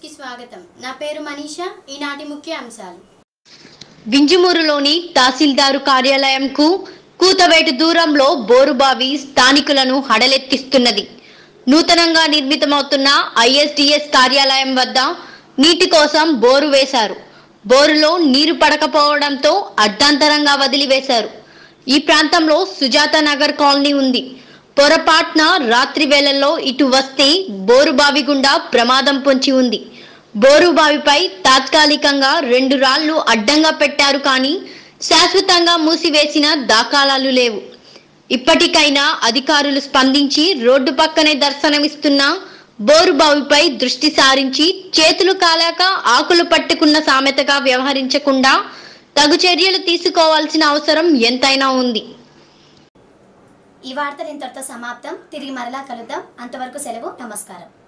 కి స్వాగతం నా పేరు మనీషా ఈనాటి ముఖ్య అంశాలు వింజమూరులోని తహసీల్దారు కార్యాలయంకు కూతవేటు దూరంలో బోరుబావి స్థానికులను హడలెత్తిస్తున్నది నూతనంగా నిర్మితమవుతున్న ఐఎస్డిఎస్ కార్యాలయం వద్ద నీటి కోసం బోరు వేశారు బోరులో నీరు పడకపోవడంతో అర్ధాంతరంగా వదిలివేశారు ఈ ప్రాంతంలో సుజాత నగర్ కాలనీ ఉంది పొరపాట్న రాత్రి వేళల్లో ఇటు వస్తే బోరుబావి గుండా ప్రమాదం పొంచి ఉంది బోరుబావిపై తాత్కాలికంగా రెండు రాళ్లు అడ్డంగా పెట్టారు కానీ శాశ్వతంగా మూసివేసిన దాఖలాలు లేవు ఇప్పటికైనా అధికారులు స్పందించి రోడ్డు పక్కనే దర్శనమిస్తున్న బోరుబావిపై దృష్టి సారించి చేతులు కాలాక ఆకులు పట్టుకున్న సామెతగా వ్యవహరించకుండా తగు చర్యలు తీసుకోవాల్సిన అవసరం ఎంతైనా ఉంది ఈ వార్తలు ఇంతటితో సమాప్తం తిరిగి మరలా కలుద్దాం అంతవరకు సెలవు నమస్కారం